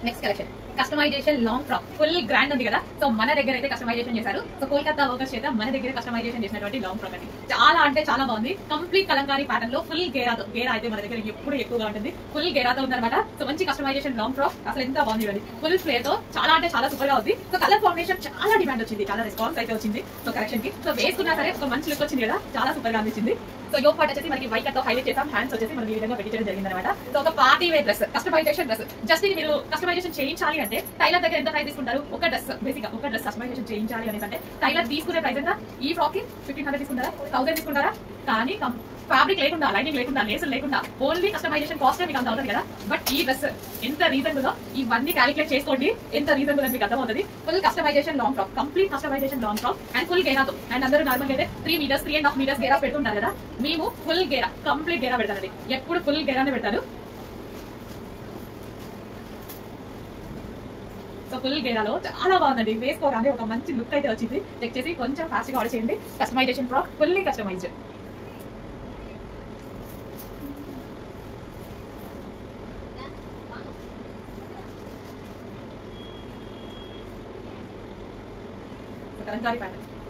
next collection customization long frock full grand ఉంది కదా so మన దగ్గర అయితే కస్టమైజేషన్ చేశారు సో కోల్కతా వర్కర్స్ చేత మన దగ్గర కస్టమైజేషన్ చేసినటువంటి లాంగ్ ఫ్రాక్ అండి చాలా అంటే చాలా బాగుంది కంప్లీట్ కలంకారీ ప్యాటర్న్ లో ఫుల్ గేరాతో గేరా అయితే మన దగ్గర ఎప్పుడు ఎక్కువగా ఉంటుంది ఫుల్ గేరాతో ఉందన్నమాట సో మంచి కస్టమైజేషన్ లాంగ్ ఫ్రాక్ అసలు ఎంత బాగుంది చూడండి ఫుల్ ఫ్లేర్ తో చాలా అంటే చాలా సూపర్ గా ఉంది సో కలర్ కాంబినేషన్ చాలా డిమాండ్ వచ్చింది చాలా రెస్పాన్స్ అయితే వచ్చింది సో కలెక్షన్ కి సో వేసుకున్నా సరే ఒక మంచి లుక్ వచ్చింది కదా చాలా సూపర్ గా అనిపించింది సో యోగ్ పార్ట్ వచ్చేసి మనకి వైట్ తో హైలైట్ చేసాం హ్యాండ్స్ వచ్చేసి మనకి ఈ విధంగా పెట్టించడం జరిగింది అనమాట సో ఒక party wear dress customization dress just ఇది మీరు కస్టమైజేషన్ చేయించాలి అంటే టైలర్ దగ్గర ఎంత ప్రైస్ తీసుకుంటారు ఒక డ్రెస్ బేసిక్ ఒక డ్రెస్ కస్టమైజేషన్ చేయించాలి అనేసి అంటే టైలర్ తీసుకునే ప్రైస్ ఎంత ఈ ఫ్రాక్ కి ఫిఫ్టీన్ హండ్రెడ్ తీసుకుంటారా థౌసండ్ తీసుకుంటారా కానీ ఫ్యాబ్రిక్ లేకుండా లైనింగ్ లేకుండా లేసులు లేకుండా ఓన్లీ కస్టమైజేషన్ కాస్ట్ మీకు అంత అవుతుంది కదా బట్ ఈ డ్రెస్ ఎంత రీజనబుల్ ఇవన్నీ క్యాలిక్యులేట్ చేసుకోండి ఎంత రీజనబుల్ అని మీకు అర్థమవుతుంది full customization long frock complete customization long frock and full గేరాతో అండ్ అందరూ నార్మల్ అయితే three metres three and half metres గేరా పెడుతుంటారు కదా మేము ఫుల్ గేరా కంప్లీట్ గేరా పెడతానండి ఎప్పుడు ఫుల్ గేరానే పెడతాను సో ఫుల్ గేరాలో చాలా బాగుందండి వేసుకోగానే ఒక మంచి లుక్ అయితే వచ్చింది చెక్ చేసి కొంచెం ఫాస్ట్ గా ఆర్డర్ చేయండి customization frock fully customized Kalamkari pattern